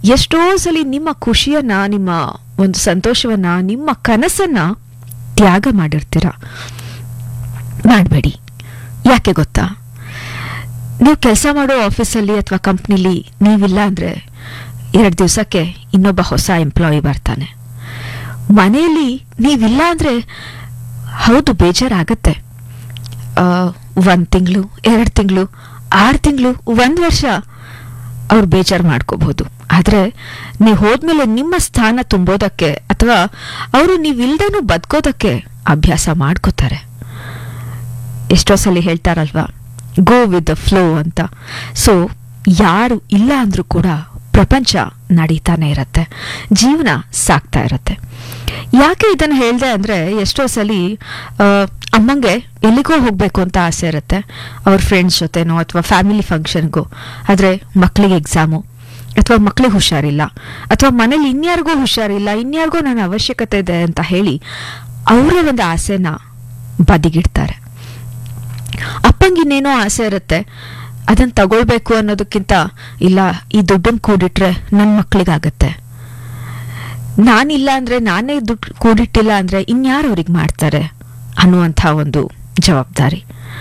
ಎಷ್ಟೋ ಸಲ ನಿಮ್ಮ ಖುಷಿಯನ್ನ ನಿಮ್ಮ ಒಂದು ಸಂತೋಷವನ್ನ ನಿಮ್ಮ ಕನಸನ್ನ ತ್ಯಾಗ ಮಾಡಿರ್ತೀರ ಮಾಡಬೇಡಿ ಯಾಕೆ ಗೊತ್ತಾ ನೀವು ಕೆಲಸ ಮಾಡೋ ಆಫೀಸಲ್ಲಿ ಅಥವಾ ಕಂಪ್ನಿಲಿ ನೀವಿಲ್ಲ ಅಂದರೆ ಎರಡು ದಿವಸಕ್ಕೆ ಇನ್ನೊಬ್ಬ ಹೊಸ ಎಂಪ್ಲಾಯಿ ಬರ್ತಾನೆ ಮನೆಯಲ್ಲಿ ನೀವಿಲ್ಲ ಅಂದರೆ ಹೌದು ಬೇಜಾರಾಗತ್ತೆ ಒಂದು ತಿಂಗಳು ಎರಡು ತಿಂಗಳು ಆರು ತಿಂಗಳು ಒಂದು ವರ್ಷ ಅವ್ರು ಬೇಜಾರು ಮಾಡ್ಕೋಬಹುದು ಆದರೆ ನೀವು ಹೋದ್ಮೇಲೆ ನಿಮ್ಮ ಸ್ಥಾನ ತುಂಬೋದಕ್ಕೆ ಅಥವಾ ಅವರು ನೀವಿಲ್ದೇನೂ ಬದುಕೋದಕ್ಕೆ ಅಭ್ಯಾಸ ಮಾಡ್ಕೋತಾರೆ ಎಷ್ಟೋ ಸಲ ಹೇಳ್ತಾರಲ್ವಾ ಗೋ ವಿತ್ ದ ಫ್ಲೋ ಅಂತ ಸೊ ಯಾರು ಇಲ್ಲ ಅಂದ್ರೂ ಕೂಡ ಪ್ರಪಂಚ ನಡೀತಾನೆ ಇರತ್ತೆ ಜೀವನ ಸಾಕ್ತಾ ಇರತ್ತೆ ಯಾಕೆ ಇದನ್ನು ಹೇಳ್ದೆ ಅಂದರೆ ಎಷ್ಟೋ ಸಲ ಆ, ಅಮ್ಮಂಗೆ ಎಲ್ಲಿಗೋ ಹೋಗಬೇಕು ಅಂತ ಆಸೆ ಇರುತ್ತೆ ಅವ್ರ ಫ್ರೆಂಡ್ಸ್ ಜೊತೆನೋ ಅಥವಾ ಫ್ಯಾಮಿಲಿ ಫಂಕ್ಷನ್ಗೋ ಆದರೆ ಮಕ್ಕಳಿಗೆ ಎಕ್ಸಾಮು ಅಥವಾ ಮಕ್ಕಳಿಗೆ ಹುಷಾರಿಲ್ಲ ಅಥವಾ ಮನೇಲಿ ಇನ್ಯಾರಿಗೂ ಹುಷಾರಿಲ್ಲ ಇನ್ಯಾರಿಗೋ ನನ್ನ ಅವಶ್ಯಕತೆ ಇದೆ ಅಂತ ಹೇಳಿ ಅವರ ಒಂದು ಆಸೆನ ಬದಿಗಿಡ್ತಾರೆ ಅಪ್ಪಂಗಿನ್ನೇನೋ ಆಸೆ ಇರುತ್ತೆ ಅದನ್ನ ತಗೊಳ್ಬೇಕು ಅನ್ನೋದಕ್ಕಿಂತ ಇಲ್ಲ ಈ ದುಡ್ಡನ್ನು ಕೂಡಿಟ್ರೆ ನನ್ನ ಮಕ್ಳಿಗಾಗತ್ತೆ ನಾನಿಲ್ಲ ಅಂದ್ರೆ ನಾನೇ ದುಡ್ಡು ಕೂಡಿಟ್ಟಿಲ್ಲ ಅಂದ್ರೆ ಇನ್ಯಾರು ಅವ್ರಿಗೆ ಮಾಡ್ತಾರೆ ಅನ್ನುವಂಥ ಒಂದು ಜವಾಬ್ದಾರಿ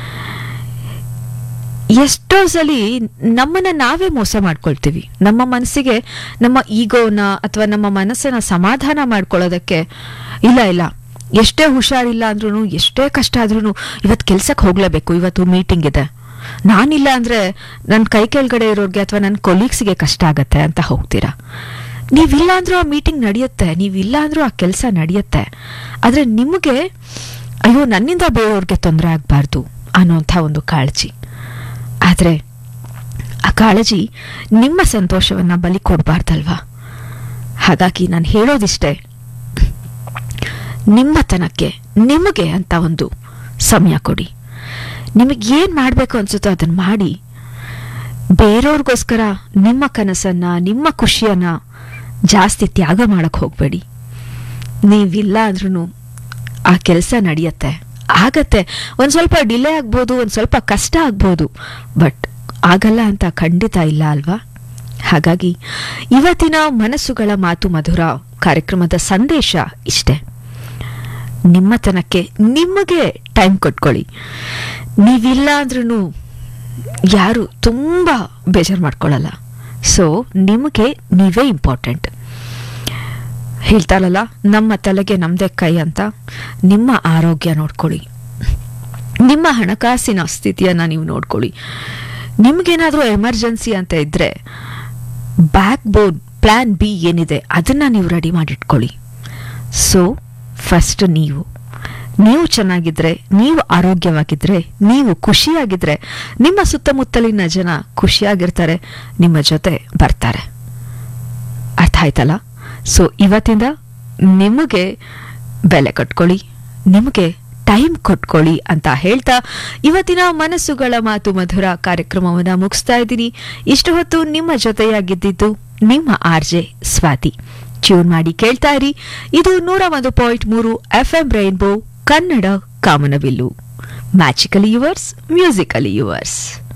ಎಷ್ಟೋ ಸಲಿ ನಮ್ಮನ್ನ ನಾವೇ ಮೋಸ ಮಾಡ್ಕೊಳ್ತೀವಿ ನಮ್ಮ ಮನಸ್ಸಿಗೆ ನಮ್ಮ ಈಗೋನ ಅಥವಾ ನಮ್ಮ ಮನಸ್ಸನ್ನ ಸಮಾಧಾನ ಮಾಡ್ಕೊಳ್ಳೋದಕ್ಕೆ ಇಲ್ಲ ಇಲ್ಲ ಎಷ್ಟೇ ಹುಷಾರಿಲ್ಲ ಅಂದ್ರೂ ಎಷ್ಟೇ ಕಷ್ಟ ಆದ್ರೂ ಇವತ್ತು ಕೆಲ್ಸಕ್ಕೆ ಹೋಗ್ಲೇಬೇಕು ಇವತ್ತು ಮೀಟಿಂಗ್ ಇದೆ ನಾನಿಲ್ಲ ಅಂದ್ರೆ ನನ್ನ ಕೈ ಕೆಳಗಡೆ ಇರೋರ್ಗೆ ಅಥವಾ ನನ್ನ ಕೊಲೀಗ್ಸ್ಗೆ ಕಷ್ಟ ಆಗತ್ತೆ ಅಂತ ಹೋಗ್ತೀರಾ ನೀವಿಲ್ಲ ಅಂದ್ರೂ ಆ ಮೀಟಿಂಗ್ ನಡೆಯುತ್ತೆ ನೀವಿಲ್ಲ ಅಂದ್ರೂ ಆ ಕೆಲಸ ನಡೆಯುತ್ತೆ ಆದ್ರೆ ನಿಮಗೆ ಅಯ್ಯೋ ನನ್ನಿಂದ ಬೇರೆಯವ್ರಿಗೆ ತೊಂದರೆ ಆಗಬಾರ್ದು ಅನ್ನೋಂಥ ಒಂದು ಕಾಳಜಿ ಆದರೆ ಆ ಕಾಳಜಿ ನಿಮ್ಮ ಸಂತೋಷವನ್ನ ಬಲಿ ಕೊಡಬಾರ್ದಲ್ವಾ ಹಾಗಾಗಿ ನಾನು ಹೇಳೋದಿಷ್ಟೇ ನಿಮ್ಮತನಕ್ಕೆ ನಿಮಗೆ ಅಂತ ಒಂದು ಸಮಯ ಕೊಡಿ ನಿಮಗೆ ಏನು ಮಾಡಬೇಕು ಅನ್ಸುತ್ತೋ ಅದನ್ನು ಮಾಡಿ ಬೇರೆಯವ್ರಿಗೋಸ್ಕರ ನಿಮ್ಮ ಕನಸನ್ನ ನಿಮ್ಮ ಖುಷಿಯನ್ನ ಜಾಸ್ತಿ ತ್ಯಾಗ ಮಾಡಕ್ ಹೋಗಬೇಡಿ ನೀವಿಲ್ಲ ಅಂದ್ರೂ ಆ ಕೆಲಸ ನಡೆಯತ್ತೆ ಆಗತ್ತೆ ಒಂದು ಸ್ವಲ್ಪ ಡಿಲೇ ಆಗ್ಬೋದು ಒಂದು ಸ್ವಲ್ಪ ಕಷ್ಟ ಆಗ್ಬೋದು ಬಟ್ ಆಗಲ್ಲ ಅಂತ ಖಂಡಿತ ಇಲ್ಲ ಅಲ್ವಾ ಹಾಗಾಗಿ ಇವತ್ತಿನ ಮನಸ್ಸುಗಳ ಮಾತು ಮಧುರ ಕಾರ್ಯಕ್ರಮದ ಸಂದೇಶ ಇಷ್ಟೇ ನಿಮ್ಮತನಕ್ಕೆ ನಿಮಗೆ ಟೈಮ್ ಕೊಟ್ಕೊಳ್ಳಿ ನೀವಿಲ್ಲ ಅಂದ್ರೂ ಯಾರು ತುಂಬ ಬೇಜಾರು ಮಾಡ್ಕೊಳ್ಳಲ್ಲ ಸೊ ನಿಮಗೆ ನೀವೇ ಇಂಪಾರ್ಟೆಂಟ್ ಹೇಳ್ತಾರಲ್ಲ ನಮ್ಮ ತಲೆಗೆ ನಮ್ಮದೇ ಕೈ ಅಂತ ನಿಮ್ಮ ಆರೋಗ್ಯ ನೋಡ್ಕೊಳ್ಳಿ ನಿಮ್ಮ ಹಣಕಾಸಿನ ಸ್ಥಿತಿಯನ್ನು ನೀವು ನೋಡ್ಕೊಳ್ಳಿ ನಿಮ್ಗೇನಾದರೂ ಎಮರ್ಜೆನ್ಸಿ ಅಂತ ಇದ್ರೆ ಬ್ಯಾಕ್ ಬೋನ್ ಪ್ಲಾನ್ ಬಿ ಏನಿದೆ ಅದನ್ನ ನೀವು ರೆಡಿ ಮಾಡಿಟ್ಕೊಳ್ಳಿ ಸೊ ಫಸ್ಟ್ ನೀವು ನೀವು ಚೆನ್ನಾಗಿದ್ರೆ ನೀವು ಆರೋಗ್ಯವಾಗಿದ್ರೆ ನೀವು ಖುಷಿಯಾಗಿದ್ರೆ ನಿಮ್ಮ ಸುತ್ತಮುತ್ತಲಿನ ಜನ ಖುಷಿಯಾಗಿರ್ತಾರೆ ನಿಮ್ಮ ಜೊತೆ ಬರ್ತಾರೆ ಅರ್ಥ ಆಯ್ತಲ್ಲ ಸೊ ಇವತ್ತಿಂದ ನಿಮಗೆ ಬೆಲೆ ಕಟ್ಕೊಳ್ಳಿ ನಿಮಗೆ ಟೈಮ್ ಕೊಟ್ಕೊಳ್ಳಿ ಅಂತ ಹೇಳ್ತಾ ಇವತ್ತಿನ ಮನಸ್ಸುಗಳ ಮಾತು ಮಧುರ ಕಾರ್ಯಕ್ರಮವನ್ನ ಮುಗಿಸ್ತಾ ಇದ್ದೀನಿ ಇಷ್ಟು ಹೊತ್ತು ನಿಮ್ಮ ಜೊತೆಯಾಗಿದ್ದಿದ್ದು ನಿಮ್ಮ ಆರ್ಜೆ ಸ್ವಾತಿ ಟ್ಯೂನ್ ಮಾಡಿ ಕೇಳ್ತಾ ಇರಿ ಇದು ನೂರ ಒಂದು ಪಾಯಿಂಟ್ ಮೂರು ಎಫ್ ಎಂ ರೈನ್ಬೋ ಕನ್ನಡ ಕಾಮನಬಿಲ್ಲು ಮ್ಯಾಜಿಕಲಿ ಯುವರ್ಸ್ ಮ್ಯೂಸಿಕಲಿ ಯುವರ್ಸ್